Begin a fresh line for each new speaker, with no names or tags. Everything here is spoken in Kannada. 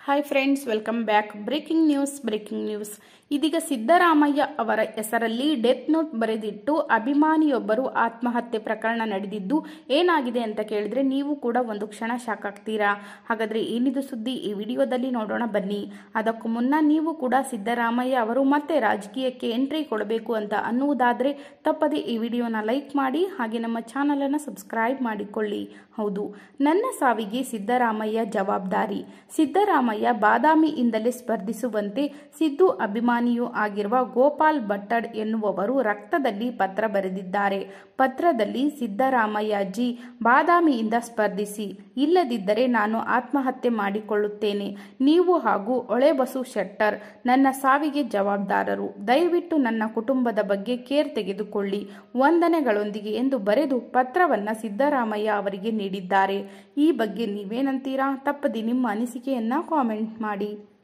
hi friends welcome back breaking news breaking news ಇದೀಗ ಸಿದ್ದರಾಮಯ್ಯ ಅವರ ಹೆಸರಲ್ಲಿ ಡೆತ್ ನೋಟ್ ಬರೆದಿಟ್ಟು ಅಭಿಮಾನಿಯೊಬ್ಬರು ಆತ್ಮಹತ್ಯೆ ಪ್ರಕರಣ ನಡೆದಿದ್ದು ಏನಾಗಿದೆ ಅಂತ ಕೇಳಿದ್ರೆ ನೀವು ಕೂಡ ಒಂದು ಕ್ಷಣ ಶಾಕ್ ಆಗ್ತೀರಾ ಹಾಗಾದ್ರೆ ಏನಿದು ಸುದ್ದಿ ಈ ವಿಡಿಯೋದಲ್ಲಿ ನೋಡೋಣ ಬನ್ನಿ ಅದಕ್ಕೂ ಮುನ್ನ ನೀವು ಕೂಡ ಸಿದ್ದರಾಮಯ್ಯ ಅವರು ಮತ್ತೆ ರಾಜಕೀಯಕ್ಕೆ ಎಂಟ್ರಿ ಕೊಡಬೇಕು ಅಂತ ಅನ್ನುವುದಾದ್ರೆ ತಪ್ಪದೆ ಈ ವಿಡಿಯೋನ ಲೈಕ್ ಮಾಡಿ ಹಾಗೆ ನಮ್ಮ ಚಾನಲ್ ಅನ್ನು ಸಬ್ಸ್ಕ್ರೈಬ್ ಮಾಡಿಕೊಳ್ಳಿ ಹೌದು ನನ್ನ ಸಾವಿಗೆ ಸಿದ್ದರಾಮಯ್ಯ ಜವಾಬ್ದಾರಿ ಸಿದ್ದರಾಮಯ್ಯ ಬಾದಾಮಿಯಿಂದಲೇ ಸ್ಪರ್ಧಿಸುವಂತೆ ಸಿದ್ದು ಅಭಿಮಾನಿಯೂ ಆಗಿರುವ ಗೋಪಾಲ್ ಭಟ್ಟಡ್ ಎನ್ನುವವರು ರಕ್ತದಲ್ಲಿ ಪತ್ರ ಬರೆದಿದ್ದಾರೆ ಪತ್ರದಲ್ಲಿ ಸಿದ್ದರಾಮಯ್ಯ ಜಿ ಬಾದಾಮಿಯಿಂದ ಸ್ಪರ್ಧಿಸಿ ಇಲ್ಲದಿದ್ದರೆ ನಾನು ಆತ್ಮಹತ್ಯೆ ಮಾಡಿಕೊಳ್ಳುತ್ತೇನೆ ನೀವು ಹಾಗೂ ಒಳೆಬಸು ಶೆಟ್ಟರ್ ನನ್ನ ಸಾವಿಗೆ ಜವಾಬ್ದಾರರು ದಯವಿಟ್ಟು ನನ್ನ ಕುಟುಂಬದ ಬಗ್ಗೆ ಕೇರ್ ತೆಗೆದುಕೊಳ್ಳಿ ವಂದನೆಗಳೊಂದಿಗೆ ಎಂದು ಬರೆದು ಪತ್ರವನ್ನ ಸಿದ್ದರಾಮಯ್ಯ ಅವರಿಗೆ ನೀಡಿದ್ದಾರೆ ಈ ಬಗ್ಗೆ ನೀವೇನಂತೀರಾ ತಪ್ಪದೆ ನಿಮ್ಮ ಅನಿಸಿಕೆಯನ್ನ ಕಾಮೆಂಟ್ ಮಾಡಿ